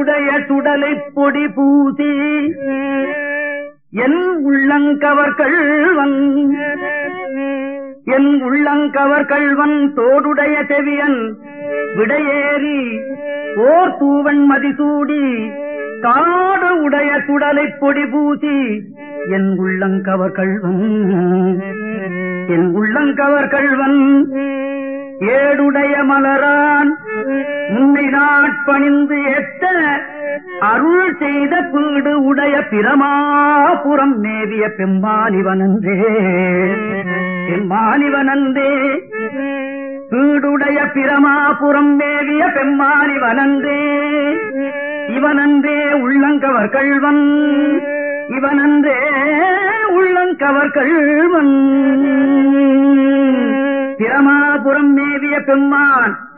தோடுடைய சுடலை பொடி பூசி என் உள்ளங்கவர் கள்வன் என் உள்ளங்கவர் கள்வன் தோடுடைய செவியன் விடையேறி ஓர் தூவன் மதிசூடி காடு உடைய சுடலை பொடி பூசி என் உள்ளங்கவர் கள்வன் என் உள்ளங்கவர் கள்வன் ஏடுடைய மலரான் முன்னை நாட்பணிந்து எத்த அருள் செய்த பீடு உடைய பிரமாபுரம் மேவிய பெம்மானிவனன்றே பெம்மானிவனன்றே பீடுடைய பிரமாபுரம் மேவிய பெம்மானிவனன்றே இவனன்றே உள்ளங்கவர் கள்வன் இவனன்றே உள்ளங்கவர் கள்வன் பிரமாபுரம் மேவிய பெம்மான்